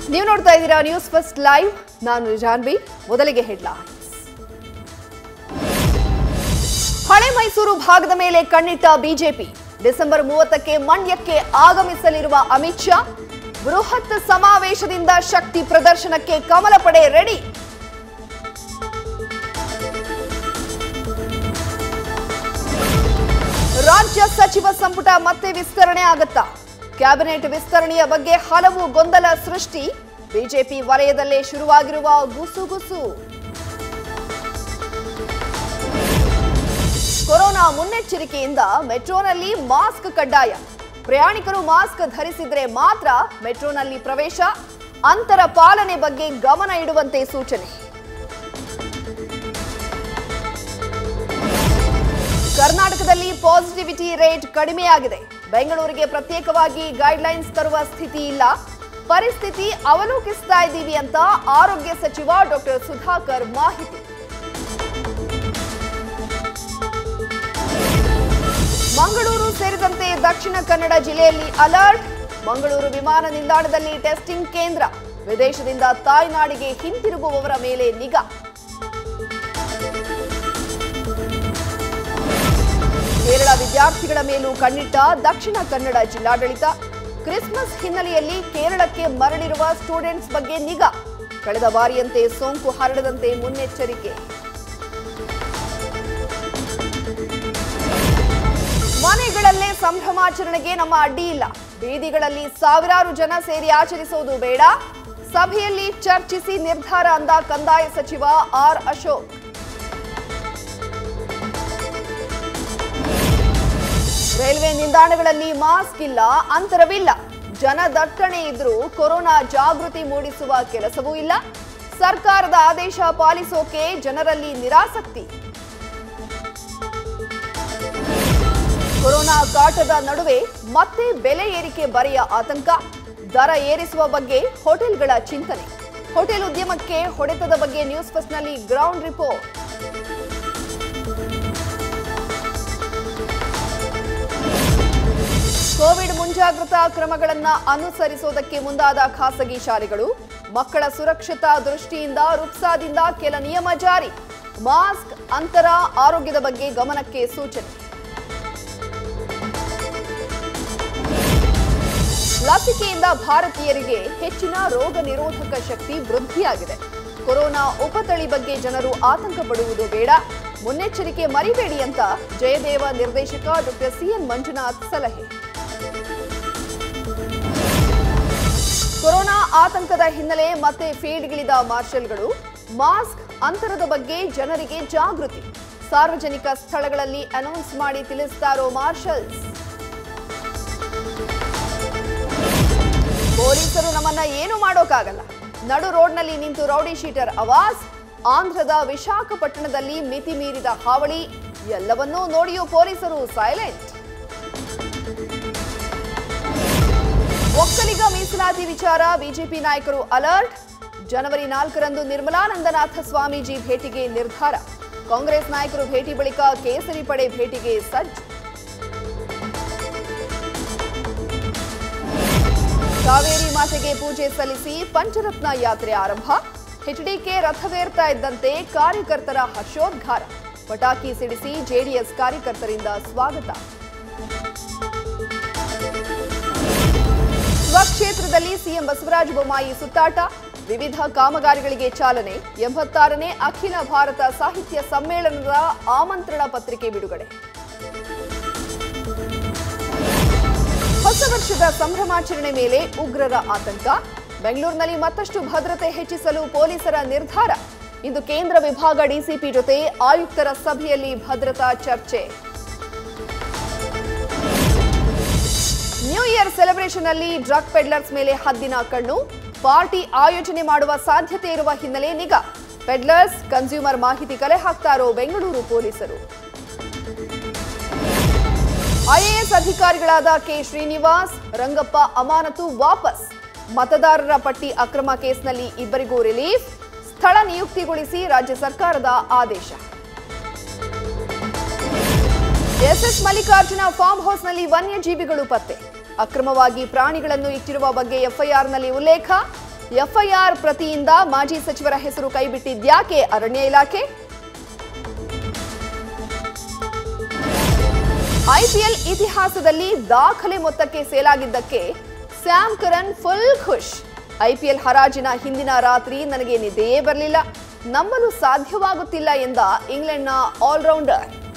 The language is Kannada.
ನೀವು ನೋಡ್ತಾ ಇದ್ದೀರಾ ನ್ಯೂಸ್ ಫಸ್ಟ್ ಲೈವ್ ನಾನು ಜಾನ್ವಿ ಮೊದಲಿಗೆ ಹೆಡ್ಲೈನ್ಸ್ ಹಳೆ ಮೈಸೂರು ಭಾಗದ ಮೇಲೆ ಕಣ್ಣಿಟ್ಟ ಬಿಜೆಪಿ ಡಿಸೆಂಬರ್ ಮೂವತ್ತಕ್ಕೆ ಮಂಡ್ಯಕ್ಕೆ ಆಗಮಿಸಲಿರುವ ಅಮಿತ್ ಶಾ ಬೃಹತ್ ಸಮಾವೇಶದಿಂದ ಶಕ್ತಿ ಪ್ರದರ್ಶನಕ್ಕೆ ಕಮಲ ಪಡೆ ರೆಡಿ ರಾಜ್ಯ ಸಚಿವ ಸಂಪುಟ ಮತ್ತೆ ವಿಸ್ತರಣೆ ಆಗತ್ತಾ ಕ್ಯಾಬಿನೆಟ್ ವಿಸ್ತರಣೆಯ ಬಗ್ಗೆ ಹಲವು ಗೊಂದಲ ಸೃಷ್ಟಿ ಬಿಜೆಪಿ ವಲಯದಲ್ಲೇ ಶುರುವಾಗಿರುವ ಗುಸುಗುಸು ಕೊರೋನಾ ಮುನ್ನೆಚ್ಚರಿಕೆಯಿಂದ ಮೆಟ್ರೋನಲ್ಲಿ ಮಾಸ್ಕ್ ಕಡ್ಡಾಯ ಪ್ರಯಾಣಿಕರು ಮಾಸ್ಕ್ ಧರಿಸಿದ್ರೆ ಮಾತ್ರ ಮೆಟ್ರೋನಲ್ಲಿ ಪ್ರವೇಶ ಅಂತರ ಪಾಲನೆ ಬಗ್ಗೆ ಗಮನ ಇಡುವಂತೆ ಸೂಚನೆ ಕರ್ನಾಟಕದಲ್ಲಿ ಪಾಸಿಟಿವಿಟಿ ರೇಟ್ ಕಡಿಮೆಯಾಗಿದೆ ಬೆಂಗಳೂರಿಗೆ ಪ್ರತ್ಯೇಕವಾಗಿ ಗೈಡ್ಲೈನ್ಸ್ ತರುವ ಸ್ಥಿತಿ ಇಲ್ಲ ಪರಿಸ್ಥಿತಿ ಅವಲೋಕಿಸ್ತಾ ಇದ್ದೀವಿ ಅಂತ ಆರೋಗ್ಯ ಸಚಿವ ಡಾಕ್ಟರ್ ಸುಧಾಕರ್ ಮಾಹಿತಿ ಮಂಗಳೂರು ಸೇರಿದಂತೆ ದಕ್ಷಿಣ ಕನ್ನಡ ಜಿಲ್ಲೆಯಲ್ಲಿ ಅಲರ್ಟ್ ಮಂಗಳೂರು ವಿಮಾನ ನಿಲ್ದಾಣದಲ್ಲಿ ಟೆಸ್ಟಿಂಗ್ ಕೇಂದ್ರ ವಿದೇಶದಿಂದ ತಾಯ್ನಾಡಿಗೆ ಹಿಂತಿರುಗುವವರ ಮೇಲೆ ನಿಗಾ ಕೇರಳ ವಿದ್ಯಾರ್ಥಿಗಳ ಮೇಲೂ ಕಣ್ಣಿಟ್ಟ ದಕ್ಷಿಣ ಕನ್ನಡ ಜಿಲ್ಲಾಡಳಿತ ಕ್ರಿಸ್ಮಸ್ ಹಿನ್ನೆಲೆಯಲ್ಲಿ ಕೇರಳಕ್ಕೆ ಮರಳಿರುವ ಸ್ಟೂಡೆಂಟ್ಸ್ ಬಗ್ಗೆ ನಿಗಾ ಕಳೆದ ಬಾರಿಯಂತೆ ಸೋಂಕು ಹರಡದಂತೆ ಮುನ್ನೆಚ್ಚರಿಕೆ ಮನೆಗಳಲ್ಲೇ ಸಂಭ್ರಮಾಚರಣೆಗೆ ನಮ್ಮ ಅಡ್ಡಿ ಇಲ್ಲ ಬೀದಿಗಳಲ್ಲಿ ಸಾವಿರಾರು ಜನ ಸೇರಿ ಆಚರಿಸುವುದು ಬೇಡ ಸಭೆಯಲ್ಲಿ ಚರ್ಚಿಸಿ ನಿರ್ಧಾರ ಅಂದ ಕಂದಾಯ ಸಚಿವ ಆರ್ ಅಶೋಕ್ ರೈಲ್ವೆ ನಿಲ್ದಾಣಗಳಲ್ಲಿ ಮಾಸ್ಕ್ ಇಲ್ಲ ಅಂತರವಿಲ್ಲ ಜನ ದಟ್ಟಣೆ ಇದ್ರೂ ಕೊರೋನಾ ಜಾಗೃತಿ ಮೂಡಿಸುವ ಕೆಲಸವೂ ಇಲ್ಲ ಸರ್ಕಾರದ ಆದೇಶ ಪಾಲಿಸೋಕೆ ಜನರಲ್ಲಿ ನಿರಾಸಕ್ತಿ ಕೊರೋನಾ ಕಾಟದ ನಡುವೆ ಮತ್ತೆ ಬೆಲೆ ಏರಿಕೆ ಬರೆಯ ಆತಂಕ ದರ ಏರಿಸುವ ಬಗ್ಗೆ ಹೋಟೆಲ್ಗಳ ಚಿಂತನೆ ಹೋಟೆಲ್ ಉದ್ಯಮಕ್ಕೆ ಹೊಡೆತದ ಬಗ್ಗೆ ನ್ಯೂಸ್ ಫಸ್ಟ್ನಲ್ಲಿ ಗ್ರೌಂಡ್ ರಿಪೋರ್ಟ್ ಕೋವಿಡ್ ಮುಂಜಾಗ್ರತಾ ಕ್ರಮಗಳನ್ನು ಅನುಸರಿಸುವುದಕ್ಕೆ ಮುಂದಾದ ಖಾಸಗಿ ಶಾಲೆಗಳು ಮಕ್ಕಳ ಸುರಕ್ಷತಾ ದೃಷ್ಟಿಯಿಂದ ರುಪ್ಸಾದಿಂದ ಕೆಲ ನಿಯಮ ಜಾರಿ ಮಾಸ್ಕ್ ಅಂತರ ಆರೋಗ್ಯದ ಬಗ್ಗೆ ಗಮನಕ್ಕೆ ಸೂಚನೆ ಲಸಿಕೆಯಿಂದ ಭಾರತೀಯರಿಗೆ ಹೆಚ್ಚಿನ ರೋಗ ನಿರೋಧಕ ಶಕ್ತಿ ವೃದ್ಧಿಯಾಗಿದೆ ಕೊರೋನಾ ಉಪತಳಿ ಬಗ್ಗೆ ಜನರು ಆತಂಕ ಪಡುವುದು ಬೇಡ ಮುನ್ನೆಚ್ಚರಿಕೆ ಮರಿಬೇಡಿ ಅಂತ ಜಯದೇವ ನಿರ್ದೇಶಕ ಡಾಕ್ಟರ್ ಸಿಎನ್ ಮಂಜುನಾಥ್ ಸಲಹೆ ಕೊರೋನಾ ಆತಂಕದ ಹಿನ್ನೆಲೆ ಮತ್ತೆ ಫೀಲ್ಡ್ಗಿಳಿದ ಮಾರ್ಷಲ್ಗಳು ಮಾಸ್ಕ್ ಅಂತರದ ಬಗ್ಗೆ ಜನರಿಗೆ ಜಾಗೃತಿ ಸಾರ್ವಜನಿಕ ಸ್ಥಳಗಳಲ್ಲಿ ಅನೌನ್ಸ್ ಮಾಡಿ ತಿಳಿಸ್ತಾರೋ ಮಾರ್ಷಲ್ಸ್ ಪೊಲೀಸರು ನಮ್ಮನ್ನ ಏನು ಮಾಡೋಕ್ಕಾಗಲ್ಲ ನಡು ರೋಡ್ನಲ್ಲಿ ನಿಂತು ರೌಡಿ ಶೀಟರ್ ಅವಾಜ್ ಆಂಧ್ರದ ವಿಶಾಖಪಟ್ಟಣದಲ್ಲಿ ಮಿತಿ ಮೀರಿದ ಹಾವಳಿ ಎಲ್ಲವನ್ನೂ ನೋಡಿಯೂ ಪೊಲೀಸರು ಸೈಲೆಂಟ್ ಒಕ್ಕಲಿಗ ಮೀಸಲಾತಿ ವಿಚಾರ ಬಿಜೆಪಿ ನಾಯಕರು ಅಲರ್ಟ್ ಜನವರಿ ನಾಲ್ಕರಂದು ನಿರ್ಮಲಾನಂದನಾಥ ಸ್ವಾಮೀಜಿ ಭೇಟಿಗೆ ನಿರ್ಧಾರ ಕಾಂಗ್ರೆಸ್ ನಾಯಕರು ಭೇಟಿ ಬಳಿಕ ಕೇಸರಿ ಪಡೆ ಭೇಟಿಗೆ ಸಜ್ಜು ಕಾವೇರಿ ಮಾತೆಗೆ ಪೂಜೆ ಸಲ್ಲಿಸಿ ಪಂಚರತ್ನ ಯಾತ್ರೆ ಆರಂಭ ಎಚ್ಡಿಕೆ ರಥವೇರ್ತಾ ಇದ್ದಂತೆ ಕಾರ್ಯಕರ್ತರ ಹರ್ಷೋದ್ಗಾರ ಪಟಾಕಿ ಸಿಡಿಸಿ ಜೆಡಿಎಸ್ ಕಾರ್ಯಕರ್ತರಿಂದ ಸ್ವಾಗತ ಸ್ವಕ್ಷೇತ್ರದಲ್ಲಿ ಸಿಎಂ ಬಸವರಾಜ ಬೊಮ್ಮಾಯಿ ಸುತ್ತಾಟ ವಿವಿಧ ಕಾಮಗಾರಿಗಳಿಗೆ ಚಾಲನೆ ಎಂಬತ್ತಾರನೇ ಅಖಿಲ ಭಾರತ ಸಾಹಿತ್ಯ ಸಮ್ಮೇಳನದ ಆಮಂತ್ರಣ ಪತ್ರಿಕೆ ಬಿಡುಗಡೆ ಹೊಸ ವರ್ಷದ ಸಂಭ್ರಮಾಚರಣೆ ಮೇಲೆ ಉಗ್ರರ ಆತಂಕ ಬೆಂಗಳೂರಿನಲ್ಲಿ ಮತ್ತಷ್ಟು ಭದ್ರತೆ ಹೆಚ್ಚಿಸಲು ಪೊಲೀಸರ ನಿರ್ಧಾರ ಇಂದು ಕೇಂದ್ರ ವಿಭಾಗ ಡಿಸಿಪಿ ಜೊತೆ ಆಯುಕ್ತರ ಸಭೆಯಲ್ಲಿ ಭದ್ರತಾ ಚರ್ಚೆ ನ್ಯೂ ಇಯರ್ ಸೆಲೆಬ್ರೇಷನ್ ಅಲ್ಲಿ ಡ್ರಗ್ ಪೆಡ್ಲರ್ಸ್ ಮೇಲೆ ಹದ್ದಿನ ಕಣ್ಣು ಪಾರ್ಟಿ ಆಯೋಜನೆ ಮಾಡುವ ಸಾಧ್ಯತೆ ಇರುವ ಹಿನ್ನೆಲೆ ನಿಗಾ ಪೆಡ್ಲರ್ಸ್ ಕನ್ಸ್ಯೂಮರ್ ಮಾಹಿತಿ ಕಲೆ ಹಾಕ್ತಾರೋ ಬೆಂಗಳೂರು ಪೊಲೀಸರು ಐಎಎಸ್ ಅಧಿಕಾರಿಗಳಾದ ಕೆ ಶ್ರೀನಿವಾಸ್ ರಂಗಪ್ಪ ಅಮಾನತು ವಾಪಸ್ ಮತದಾರರ ಪಟ್ಟಿ ಅಕ್ರಮ ಕೇಸ್ನಲ್ಲಿ ಇಬ್ಬರಿಗೂ ರಿಲೀಫ್ ಸ್ಥಳ ನಿಯುಕ್ತಿಗೊಳಿಸಿ ರಾಜ್ಯ ಸರ್ಕಾರದ ಆದೇಶ ಎಸ್ಎಸ್ ಮಲ್ಲಿಕಾರ್ಜುನ ಫಾರ್ಮ್ ಹೌಸ್ನಲ್ಲಿ ವನ್ಯಜೀವಿಗಳು ಪತ್ತೆ ಅಕ್ರಮವಾಗಿ ಪ್ರಾಣಿಗಳನ್ನು ಇಟ್ಟಿರುವ ಬಗ್ಗೆ ಎಫ್ಐಆರ್ನಲ್ಲಿ ಉಲ್ಲೇಖ ಎಫ್ಐಆರ್ ಪ್ರತಿಯಿಂದ ಮಾಜಿ ಸಚಿವರ ಹೆಸರು ಕೈಬಿಟ್ಟಿದ್ಯಾಕೆ ಅರಣ್ಯ ಇಲಾಖೆ ಐಪಿಎಲ್ ಇತಿಹಾಸದಲ್ಲಿ ದಾಖಲೆ ಮೊತ್ತಕ್ಕೆ ಸೇಲಾಗಿದ್ದಕ್ಕೆ ಸ್ಯಾಮ್ ಕರನ್ ಫುಲ್ ಖುಷ್ ಐಪಿಎಲ್ ಹರಾಜಿನ ಹಿಂದಿನ ರಾತ್ರಿ ನನಗೆ ನಿದ್ದೆಯೇ ಬರಲಿಲ್ಲ ನಂಬಲು ಸಾಧ್ಯವಾಗುತ್ತಿಲ್ಲ ಎಂದ ಇಂಗ್ಲೆಂಡ್ನ ಆಲ್ರೌಂಡರ್